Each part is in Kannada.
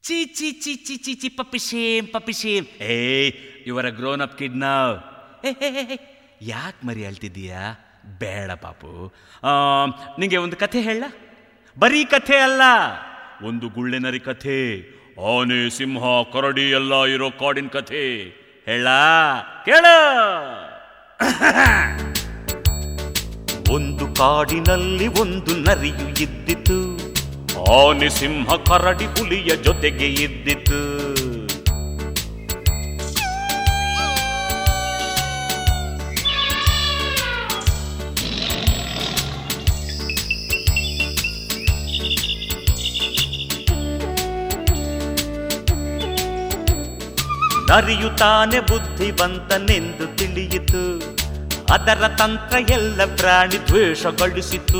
ಚಿ ಚಿ ಚಿ ಚಿ ಚಿ ಚಿ ಪಪ್ಪಿ ಶೇಮ್ ಪಪ್ಪಿ ಶೇಮ್ ಏಯ್ ಇವರ ಗ್ರೋನ್ ಅಪ್ ಕಿಡ್ ನಾವ್ ಯಾಕೆ ಮರಿ ಅಳ್ತಿದ್ದೀಯಾ ಬೇಡ ಪಾಪು ಆ, ನಿಂಗೆ ಒಂದು ಕಥೆ ಹೇಳ ಬರೀ ಕಥೆ ಅಲ್ಲ ಒಂದು ಗುಳ್ಳೆನರಿ ಕಥೆ ಆನೆ ಸಿಂಹ ಕರಡಿ ಎಲ್ಲ ಇರೋ ಕಾಡಿನ ಕಥೆ ಹೇಳ ಕೇಳ ಒಂದು ಕಾಡಿನಲ್ಲಿ ಒಂದು ನರಿಯು ಇದ್ದಿತು ಆನೆ ಸಿಂಹ ಕರಡಿ ಹುಲಿಯ ಜೊತೆಗೆ ಇದ್ದಿತು ನರಿಯು ತಾನೆ ಬುದ್ಧಿವಂತನೆಂದು ತಿಳಿಯಿತು ಅದರ ತಂತ್ರ ಎಲ್ಲ ಪ್ರಾಣಿ ದ್ವೇಷಗೊಳಿಸಿತು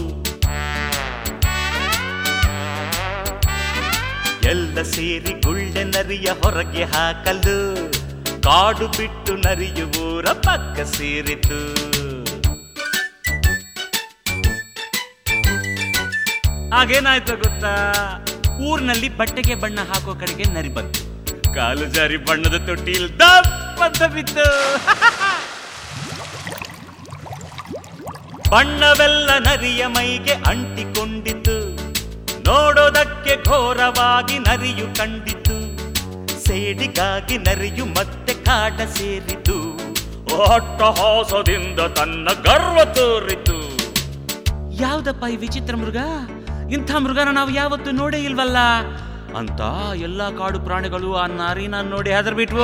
ಎಲ್ಲ ಸೇರಿ ಗುಳ್ಳೆ ನರಿಯ ಹೊರಗೆ ಹಾಕಲು ಕಾಡು ಬಿಟ್ಟು ನರಿಯು ಊರ ಪಕ್ಕ ಸೇರಿತು ಆಗೇನಾಯ್ತು ಗೊತ್ತಾ ಊರಿನಲ್ಲಿ ಬಟ್ಟೆಗೆ ಬಣ್ಣ ಹಾಕೋ ಕಡೆಗೆ ನರಿ ಬಂತು ಕಾಲು ಜಾರಿ ಬಣ್ಣದ ತೊಟ್ಟಿಲ್ ದಪ್ಪಂತ ಬಿತ್ತು ಬಣ್ಣವೆಲ್ಲ ನರಿಯ ಮೈಗೆ ಅಂಟಿಕೊಂಡಿತು ನೋಡೋದಕ್ಕೆ ಘೋರವಾಗಿ ನರಿಯು ಕಂಡಿತು ಸೇಡಿಗಾಗಿ ನರಿಯು ಮತ್ತೆ ಕಾಟ ಸೇರಿತು ಅಟ್ಟಹಾಸದಿಂದ ತನ್ನ ಗರ್ವ ತೋರಿತು ಯಾವ್ದಪ್ಪ ಈ ವಿಚಿತ್ರ ಮೃಗ ಇಂಥ ಮೃಗನ ನಾವು ಯಾವತ್ತೂ ನೋಡೇ ಇಲ್ವಲ್ಲ ಅಂತ ಎಲ್ಲಾ ಕಾಡು ಪ್ರಾಣಿಗಳು ಆ ನಾರಿನ ನೋಡಿ ಹೆದರ್ ಬಿಟ್ವು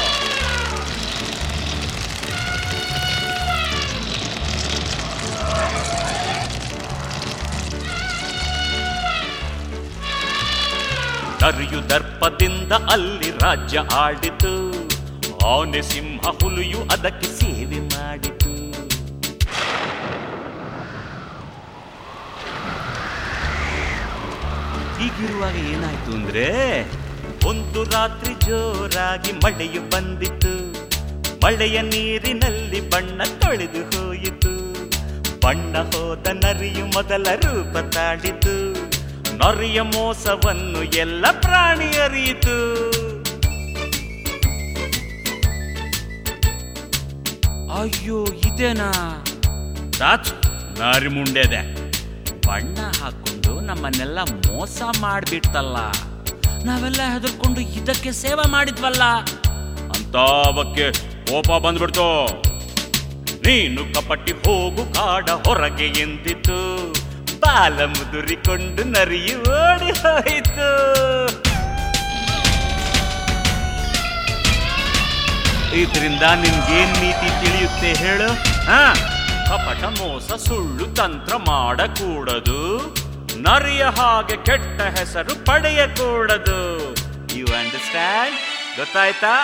ನರಿಯು ದರ್ಪದಿಂದ ಅಲ್ಲಿ ರಾಜ್ಯ ಆಡಿತು ಆನೆ ಸಿಂಹ ಹುಲಿಯು ಅದಕ್ಕೆ ಸೇವೆ ಮಾಡಿತು ಹೀಗಿರುವಾಗ ಏನಾಯ್ತು ಅಂದ್ರೆ ಒಂದು ರಾತ್ರಿ ಜೋರಾಗಿ ಮಳೆಯು ಬಂದಿತು ಮಳೆಯ ನೀರಿನಲ್ಲಿ ಬಣ್ಣ ತೊಳೆದು ಹೋಯಿತು ಬಣ್ಣ ಹೋದ ನರಿಯು ಮೊದಲ ರೂಪ ತಾಳಿತು ನರಿಯ ಮೋಸವನ್ನು ಎಲ್ಲ ಪ್ರಾಣಿ ಅರಿಯಿತು ಅಯ್ಯೋ ಇದೇನಾ ರಾಜ್ ನಾರಿ ಮುಂಡೆದೆ ಬಣ್ಣ ಹಾಕೊಂಡು ನಮ್ಮನ್ನೆಲ್ಲ ಮೋಸ ಮಾಡಿಬಿಡ್ತಲ್ಲ ನಾವೆಲ್ಲ ಹೆದರ್ಕೊಂಡು ಇದಕ್ಕೆ ಸೇವೆ ಮಾಡಿದ್ವಲ್ಲ ಅಂತ ಅವಕ್ಕೆ ಕೋಪ ಬಂದ್ಬಿಡ್ತು ನೀನು ಕಪಟಿ ಹೋಗು ಕಾಡ ಹೊರಗೆ ಎಂದಿತು ಬಾಲ ಮುದುರಿಕೊಂಡು ನರಿಯು ಓಡಿ ಹೋಯಿತು ಇದರಿಂದ ನಿನ್ಗೇನ್ ನೀತಿ ತಿಳಿಯುತ್ತೆ ಹೇಳು ಹಾ ಕಪಟ ಮೋಸ ಸುಳ್ಳು ತಂತ್ರ ಮಾಡಕೂಡದು ನರಿಯ ಹಾಗೆ ಕೆಟ್ಟ ಹೆಸರು ಪಡೆಯಕೂಡದು ಯು ಅಂಡರ್ಸ್ಟ್ಯಾಂಡ್ ಗೊತ್ತಾಯ್ತಾ